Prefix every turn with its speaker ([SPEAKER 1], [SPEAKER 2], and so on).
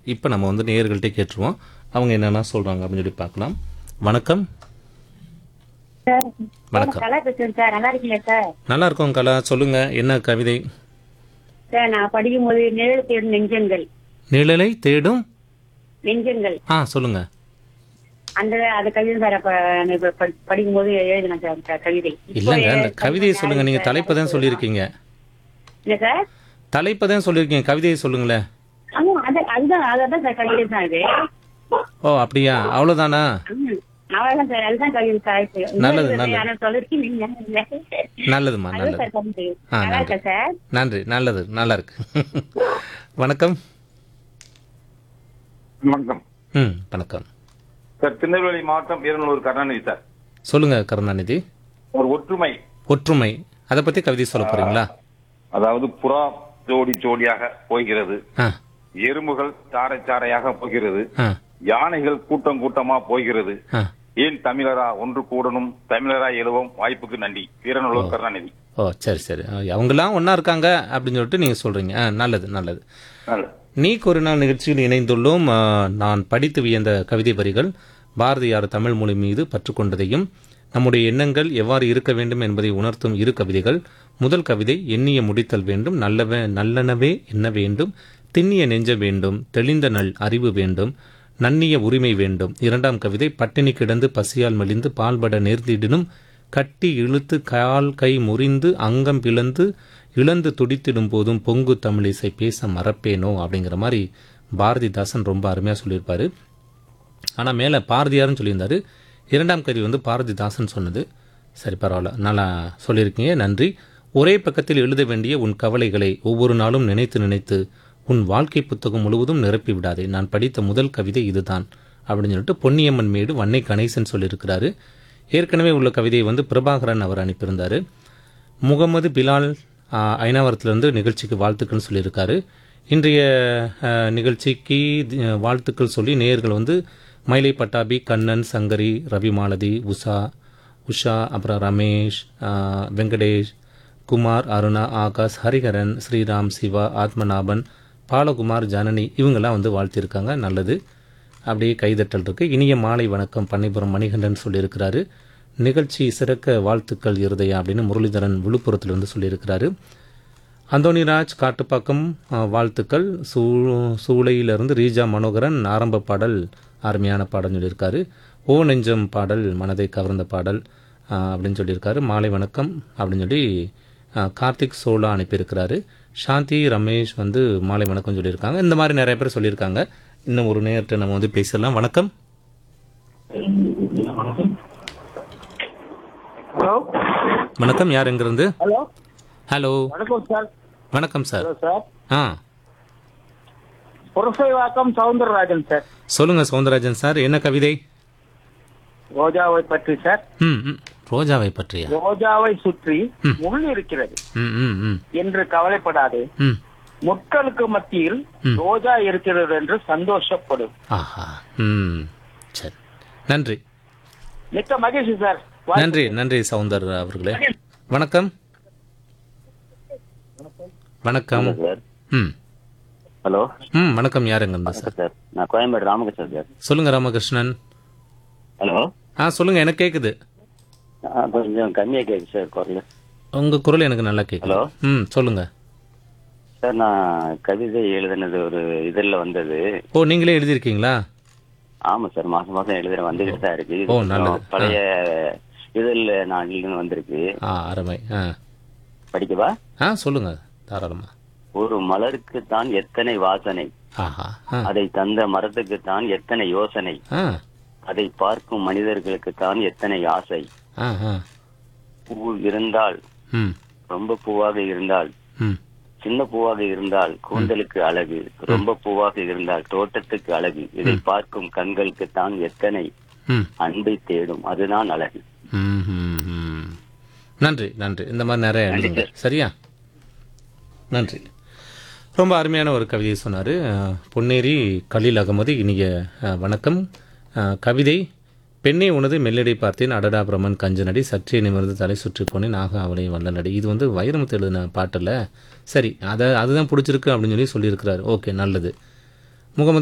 [SPEAKER 1] இப்போ நம்ம வந்து நேயர்கள்ட்டே கேட்டுருவோம் அவங்க என்னென்ன சொல்கிறாங்க அப்படின்னு சொல்லி பார்க்கலாம் வணக்கம்
[SPEAKER 2] சார்
[SPEAKER 1] வணக்கம்.
[SPEAKER 2] கலா பேசுறேன் சார் நல்லா இருக்கீங்களா சார்
[SPEAKER 1] நல்லா இருக்கோம் கலா சொல்லுங்கள் என்ன கவிதை
[SPEAKER 2] சார் நான் படிக்கும் போது நிழல் தேடும் நெஞ்சங்கள்
[SPEAKER 1] நிழலை தேடும்
[SPEAKER 2] நெஞ்சங்கள்
[SPEAKER 1] ஆ சொல்லுங்கள்
[SPEAKER 2] அந்த அந்த கவிதை சார் அப்ப நான் இப்ப படி- படிக்கும் போது எழுதினேன் சார் அந்த கவிதை இப்போ
[SPEAKER 1] இல்லைங்க அந்த
[SPEAKER 2] எழுத-
[SPEAKER 1] கவிதையை சொல்லுங்கள் நீங்கள் தலைப்பை தான் சொல்லியிருக்கீங்க
[SPEAKER 2] இல்ல சார்
[SPEAKER 1] தலைப்பை தான் சொல்லியிருக்கீங்க கவிதையை சொல்லுங்களேன்
[SPEAKER 2] ஆமா அது அதுதான் அதான் சார் கவிதை தான் அது
[SPEAKER 1] ஓ அப்படியா அவ்வளோதானா
[SPEAKER 2] ம். அவ்வளவுதான் சார் அதுதான் கவிதை சார்
[SPEAKER 1] நல்லது, நல்லது.
[SPEAKER 2] ஆனா சொல்லிருக்கீங்க
[SPEAKER 1] நல்லதும்மா
[SPEAKER 2] அதுதான்
[SPEAKER 1] நல்லது
[SPEAKER 2] சார் கவிதை
[SPEAKER 1] ஆ,
[SPEAKER 2] நல்லா இருக்கா சார்
[SPEAKER 1] நன்றி நல்லது நல்லா இருக்கு வணக்கம்
[SPEAKER 3] வணக்கம்
[SPEAKER 1] ம் வணக்கம்
[SPEAKER 3] சார் திருநெல்வேலி மாவட்டம் வீரநல்லூர் கருணாநிதி சார்
[SPEAKER 1] சொல்லுங்க கருணாநிதி
[SPEAKER 3] ஒரு ஒற்றுமை
[SPEAKER 1] ஒற்றுமை அதை பத்தி கவிதை சொல்ல போறீங்களா
[SPEAKER 3] அதாவது புறா ஜோடி ஜோடியாக போகிறது
[SPEAKER 1] ஆ
[SPEAKER 3] எறும்புகள் சாறை சாறையாக போகிறது
[SPEAKER 1] ஆ
[SPEAKER 3] யானைகள் கூட்டம் கூட்டமா போகிறது
[SPEAKER 1] ஆ
[SPEAKER 3] ஏன் தமிழரா ஒன்று கூடணும் தமிழரா எழுவோம் வாய்ப்புக்கு நன்றி வீரநல்லூர் கருணாநிதி
[SPEAKER 1] ஓ சரி சரி ஆ, அவங்கெல்லாம் ஒன்றா இருக்காங்க அப்படின்னு சொல்லிட்டு நீங்கள் சொல்கிறீங்க ஆ நல்லது நல்லது
[SPEAKER 3] நல்லது
[SPEAKER 1] நீ ஒரு நாள் நிகழ்ச்சியில் இணைந்துள்ளோம் ஆ, நான் படித்து வியந்த கவிதை வரிகள் பாரதியார் தமிழ் மொழி மீது பற்றுக்கொண்டதையும் நம்முடைய எண்ணங்கள் எவ்வாறு இருக்க வேண்டும் என்பதை உணர்த்தும் இரு கவிதைகள் முதல் கவிதை எண்ணிய முடித்தல் வேண்டும் நல்லவ நல்லனவே எண்ண வேண்டும் திண்ணிய நெஞ்ச வேண்டும் தெளிந்த நல் அறிவு வேண்டும் நன்னிய உரிமை வேண்டும் இரண்டாம் கவிதை பட்டினி கிடந்து பசியால் மெலிந்து பால்பட நேர்ந்திடினும் கட்டி இழுத்து கால் கை முறிந்து அங்கம் பிளந்து இழந்து துடித்திடும் போதும் பொங்கு தமிழிசை பேச மறப்பேனோ அப்படிங்கிற மாதிரி பாரதிதாசன் ரொம்ப அருமையாக சொல்லியிருப்பாரு ஆனால் மேலே பாரதியார்னு சொல்லியிருந்தாரு இரண்டாம் கவி வந்து பாரதிதாசன் சொன்னது சரி பரவாயில்ல நல்லா சொல்லியிருக்கீங்க நன்றி ஒரே பக்கத்தில் எழுத வேண்டிய உன் கவலைகளை ஒவ்வொரு நாளும் நினைத்து நினைத்து உன் வாழ்க்கை புத்தகம் முழுவதும் நிரப்பி விடாதே நான் படித்த முதல் கவிதை இதுதான் அப்படின்னு சொல்லிட்டு பொன்னியம்மன் மேடு வன்னை கணேசன் சொல்லியிருக்கிறாரு ஏற்கனவே உள்ள கவிதையை வந்து பிரபாகரன் அவர் அனுப்பியிருந்தாரு முகமது பிலால் ஆ, ஐநாவரத்திலிருந்து நிகழ்ச்சிக்கு வாழ்த்துக்கள் சொல்லியிருக்காரு இன்றைய ஆ, நிகழ்ச்சிக்கு தி- வாழ்த்துக்கள் சொல்லி நேயர்கள் வந்து மயிலை பட்டாபி கண்ணன் சங்கரி ரவி மாலதி உஷா உஷா அப்புறம் ரமேஷ் ஆ, வெங்கடேஷ் குமார் அருணா ஆகாஷ் ஹரிஹரன் ஸ்ரீராம் சிவா ஆத்மநாபன் பாலகுமார் ஜனனி இவங்கெல்லாம் வந்து வாழ்த்தியிருக்காங்க நல்லது அப்படியே கைதட்டல் இருக்கு இனிய மாலை வணக்கம் பண்ணைபுரம் மணிகண்டன் சொல்லியிருக்கிறாரு நிகழ்ச்சி சிறக்க வாழ்த்துக்கள் இருதயா அப்படின்னு முரளிதரன் விழுப்புரத்திலிருந்து சொல்லியிருக்கிறாரு அந்தோனிராஜ் காட்டுப்பாக்கம் ஆ, வாழ்த்துக்கள் சூ சூளையிலிருந்து ரீஜா மனோகரன் ஆரம்ப பாடல் அருமையான பாடல் சொல்லியிருக்காரு ஓ நெஞ்சம் பாடல் மனதை கவர்ந்த பாடல் ஆ, அப்படின்னு சொல்லியிருக்காரு மாலை வணக்கம் அப்படின்னு சொல்லி ஆ, கார்த்திக் சோலா அனுப்பியிருக்கிறாரு சாந்தி ரமேஷ் வந்து மாலை வணக்கம் சொல்லியிருக்காங்க இந்த மாதிரி நிறைய பேர் சொல்லியிருக்காங்க இன்னும் ஒரு நேரத்தை நம்ம வந்து பேசலாம் வணக்கம்
[SPEAKER 4] ஹலோ
[SPEAKER 1] வணக்கம் யார் எங்கிருந்து
[SPEAKER 4] ஹலோ
[SPEAKER 1] ஹலோ
[SPEAKER 4] வணக்கம் சார்
[SPEAKER 1] வணக்கம் சார்
[SPEAKER 4] ஹலோ சார்
[SPEAKER 1] ஆ
[SPEAKER 4] புரசைவாக்கம் சவுந்தரராஜன் சார்
[SPEAKER 1] சொல்லுங்க சவுந்தரராஜன் சார் என்ன கவிதை
[SPEAKER 4] ரோஜாவை பற்றி சார்
[SPEAKER 1] ம் ம் ரோஜாவை பற்றியா
[SPEAKER 4] ரோஜாவை சுற்றி முள் இருக்கிறது
[SPEAKER 1] ம் ம் ம்
[SPEAKER 4] என்று கவலைப்படாதே
[SPEAKER 1] ம்
[SPEAKER 4] முட்களுக்கு மத்தியில் ரோஜா இருக்கிறது என்று சந்தோஷப்படும்
[SPEAKER 1] ஆஹா ம் சரி நன்றி
[SPEAKER 4] மிக்க மகிழ்ச்சி சார் வா-
[SPEAKER 1] நன்றி நன்றி சவுந்தர் அவர்களே வணக்கம் வணக்கம்
[SPEAKER 5] சார்
[SPEAKER 1] ம்
[SPEAKER 5] ஹலோ
[SPEAKER 1] ம் வணக்கம் யாருங்க இருந்தா சார்
[SPEAKER 5] சார் நான் கோயம்பேடு ராமகிருஷ்ணன் சார்
[SPEAKER 1] சொல்லுங்க ராமகிருஷ்ணன்
[SPEAKER 5] ஹலோ
[SPEAKER 1] ஆ சொல்லுங்க எனக்கு கேக்குது
[SPEAKER 5] ஆ, கொஞ்சம் கம்மியாக கேட்கு சார் குரல்
[SPEAKER 1] உங்க குரல் எனக்கு நல்லா கேக்குது
[SPEAKER 5] ஹலோ.
[SPEAKER 1] ம் சொல்லுங்க
[SPEAKER 5] சார் நான் கவிதை எழுதினது ஒரு இதில் வந்தது
[SPEAKER 1] ஓ நீங்களே எழுதியிருக்கீங்களா
[SPEAKER 5] ஆமாம் சார் மாதம் மாதம் எழுதுற வந்துக்கிட்டு தான் இருக்கு இது
[SPEAKER 1] ஓ,
[SPEAKER 5] கொஞ்சம்
[SPEAKER 1] நல்லது.
[SPEAKER 5] பழைய இதில் நான் எழுதுன வந்திருக்கு
[SPEAKER 1] ஆ அருமை ஆ
[SPEAKER 5] படிக்கவா
[SPEAKER 1] ஆ சொல்லுங்க தாராளமா
[SPEAKER 5] ஒரு மலருக்கு தான் எத்தனை வாசனை
[SPEAKER 1] ஆஹா ஆ
[SPEAKER 5] அதை தந்த மரத்துக்கு தான் எத்தனை யோசனை
[SPEAKER 1] ஆ
[SPEAKER 5] அதை பார்க்கும் மனிதர்களுக்கு தான் எத்தனை ஆசை
[SPEAKER 1] ஆ ஆ
[SPEAKER 5] பூ இருந்தால்
[SPEAKER 1] ம்
[SPEAKER 5] ரொம்ப பூவாக இருந்தால்
[SPEAKER 1] ம்
[SPEAKER 5] சின்ன பூவாக இருந்தால் கூந்தலுக்கு அழகு ரொம்ப பூவாக இருந்தால் தோட்டத்துக்கு அழகு இதை பார்க்கும் கண்களுக்கு தான் எத்தனை
[SPEAKER 1] ம்
[SPEAKER 5] அன்பை தேடும் அதுதான் அழகு
[SPEAKER 1] ம், ம், ம். நன்றி நன்றி இந்த மாதிரி நிறைய எழுதுங்க சரியா நன்றி ரொம்ப அருமையான ஒரு கவிதையை சொன்னார் பொன்னேரி கலீல் அகமது இனிய அஹ், வணக்கம் அஹ், கவிதை பெண்ணே உனது மெல்லடை பார்த்தேன் அடடா பிரமன் கஞ்சனடி சற்றே நிமிர்ந்து தலை சுற்றி போனேன் ஆக அவளை வல்லநடி இது வந்து வைரமுத்து எழுதின பாட்டில் சரி அதை அதுதான் பிடிச்சிருக்கு அப்படின்னு சொல்லி சொல்லியிருக்கிறாரு ஓகே நல்லது முகமது